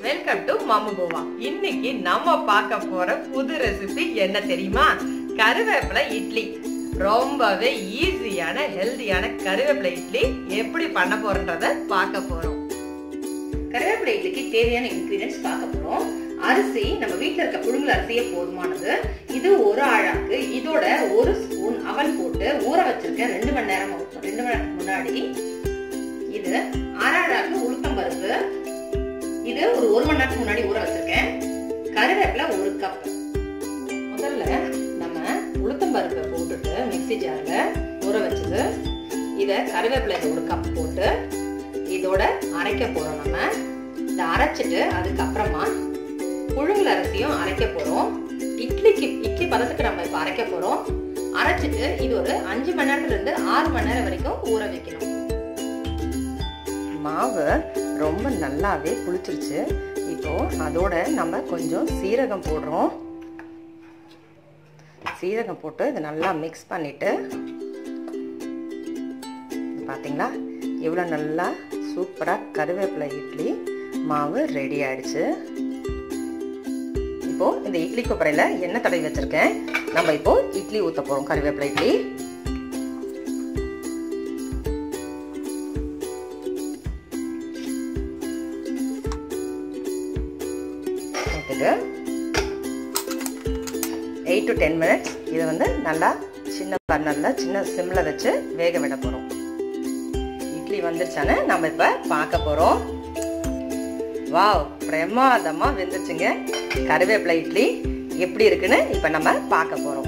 welcome to மம்மு Goa இன்னைக்கு நம்ம பார்க்க போற புது ரெசிபி என்ன தெரியுமா கருவேப்பிலை இட்லி ரொம்பவே ஈஸியான ஹெல்தியான கருவேப்பிலை இட்லி எப்படி பண்ண போறன்றத பார்க்க போறோம் கருவேப்பிலை இட்லிக்கு தேவையான இன்கிரீடியன்ஸ் பார்க்க போறோம் அரிசி நம்ம வீட்ல இருக்க புழுங்கல் அரிசியே போதுமானது இது ஒரு ஆழாக்கு இதோட ஒரு ஸ்பூன் அவல் போட்டு ஊற வச்சிருக்கேன் ரெண்டு மணி நேரம் ரெண்டு மணி நேரம் முன்னாடி இது அரை ஆழாக்கு உளுத்தம் பருப்பு இது ஒரு ஒரு மணி நேரத்துக்கு முன்னாடி ஊற வச்சிருக்கேன் கருவேப்பிலை ஒரு கப் முதல்ல நம்ம உளுத்தம் பருப்பை போட்டுட்டு மிக்ஸி ஜார்ல ஊற வச்சது இதை கருவேப்பிலை ஒரு கப் போட்டு இதோட அரைக்க போறோம் நம்ம இதை அரைச்சிட்டு அதுக்கப்புறமா புழுங்கல் அரிசியும் அரைக்க போறோம் இட்லிக்கு இட்லி பதத்துக்கு நம்ம இப்போ அரைக்க போறோம் அரைச்சிட்டு இது ஒரு அஞ்சு மணி நேரத்துல இருந்து ஆறு மணி நேரம் வரைக்கும் ஊற வைக்கணும் மாவு ரொம்ப நல்லாவே புளிச்சிருச்சு இப்போ அதோட நம்ம கொஞ்சம் சீரகம் போடுறோம் சீரகம் போட்டு இதை நல்லா மிக்ஸ் பண்ணிட்டு பார்த்தீங்களா எவ்வளோ நல்லா சூப்பராக கருவேப்பிலை இட்லி மாவு ரெடி ஆயிடுச்சு இப்போ இந்த இட்லி கொப்பரையில் எண்ணெய் தடவி வச்சிருக்கேன் நம்ம இப்போ இட்லி ஊற்ற போகிறோம் கருவேப்பிலை இட்லி ஊற்றிட்டு எயிட் டு டென் மினிட்ஸ் இதை வந்து நல்லா சின்ன பர்னரில் சின்ன சிம்மில் வச்சு வேக விட போகிறோம் இட்லி வந்துருச்சான்னு நம்ம இப்போ பார்க்க போகிறோம் வாவ் பிரமாதமாக வெந்துருச்சுங்க கருவேப்பிலை இட்லி எப்படி இருக்குன்னு இப்போ நம்ம பார்க்க போகிறோம்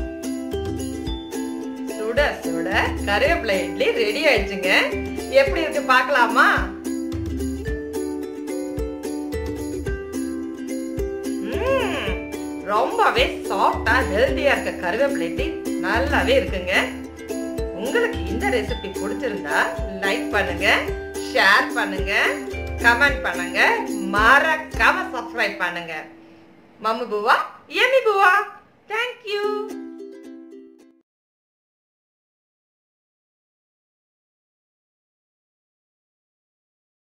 சுட சுட கருவேப்பிலை இட்லி ரெடி ஆயிடுச்சுங்க எப்படி இருக்கு பார்க்கலாமா ரொம்பவே சாஃப்டா ஹெல்தியா இருக்க கருவேப்பிலை இட்லி நல்லாவே இருக்குங்க உங்களுக்கு இந்த ரெசிபி பிடிச்சிருந்தா லைக் பண்ணுங்க ஷேர் பண்ணுங்க கமெண்ட் பண்ணுங்க மறக்காம சப்ஸ்கிரைப் பண்ணுங்க மம்மு பூவா எமி பூவா